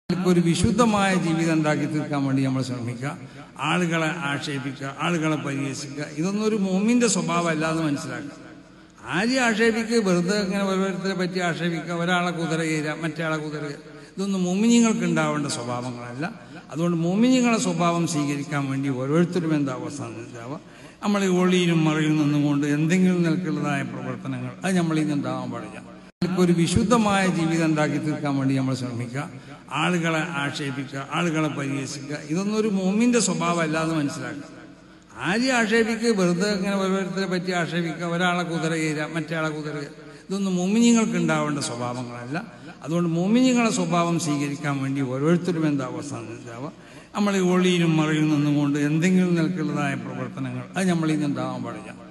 ഒരു വിശുദ്ധമായ ജീവിതം ഉണ്ടാക്കി തീർക്കാൻ വേണ്ടി നമ്മൾ ശ്രമിക്കുക ആളുകളെ ആക്ഷേപിക്കുക ആളുകളെ പരിഹസിക്കുക ഇതൊന്നും ഒരു മോമിന്റെ സ്വഭാവം അല്ലാതെ മനസ്സിലാക്കുക ആരെയും ആക്ഷേപിക്കുക വെറുതെ ഇങ്ങനെ ഓരോരുത്തരെ പറ്റി ആക്ഷേപിക്കുക ഒരാളെ കുതിര കയറുക മറ്റേ കുതിര കയറുക ഇതൊന്നും മോമിനിങ്ങൾക്ക് ഉണ്ടാവേണ്ട സ്വഭാവങ്ങളല്ല അതുകൊണ്ട് മോമിനിങ്ങളെ സ്വഭാവം സ്വീകരിക്കാൻ വേണ്ടി ഓരോരുത്തരും എന്താ അവസ്ഥ ഉണ്ടാവുക നമ്മൾ ഈ ഒളിയിലും മറയിൽ നിന്നുകൊണ്ട് എന്തെങ്കിലും നിലക്കുള്ളതായ പ്രവർത്തനങ്ങൾ അത് നമ്മളിൽ നിന്ന് ഉണ്ടാവാൻ പാടില്ല ഒരു വിശുദ്ധമായ ജീവിതം ഉണ്ടാക്കി തീർക്കാൻ വേണ്ടി നമ്മൾ ശ്രമിക്കുക ആളുകളെ ആക്ഷേപിക്കുക ആളുകളെ പരിഹസിക്കുക ഇതൊന്നും ഒരു മോമിന്റെ സ്വഭാവം അല്ലാതെ മനസ്സിലാക്കുക ആരെയും ആക്ഷേപിക്കുക വെറുതെ ഇങ്ങനെ ഓരോരുത്തരെ പറ്റി ആക്ഷേപിക്കുക ഒരാളെ കുതിര കയറുക മറ്റേ കുതിര കയറുക ഇതൊന്നും മോമിനിങ്ങൾക്ക് ഉണ്ടാവേണ്ട സ്വഭാവങ്ങളല്ല അതുകൊണ്ട് മോമിനിങ്ങളെ സ്വഭാവം സ്വീകരിക്കാൻ വേണ്ടി ഓരോരുത്തരും എന്താ അവസ്ഥ ഉണ്ടാവുക നമ്മൾ ഈ ഒളിയിലും മറയിൽ നിന്നുകൊണ്ട് എന്തെങ്കിലും നിലക്കുള്ളതായ പ്രവർത്തനങ്ങൾ അത് നമ്മളിൽ നിന്ന് ഉണ്ടാവാൻ പാടില്ല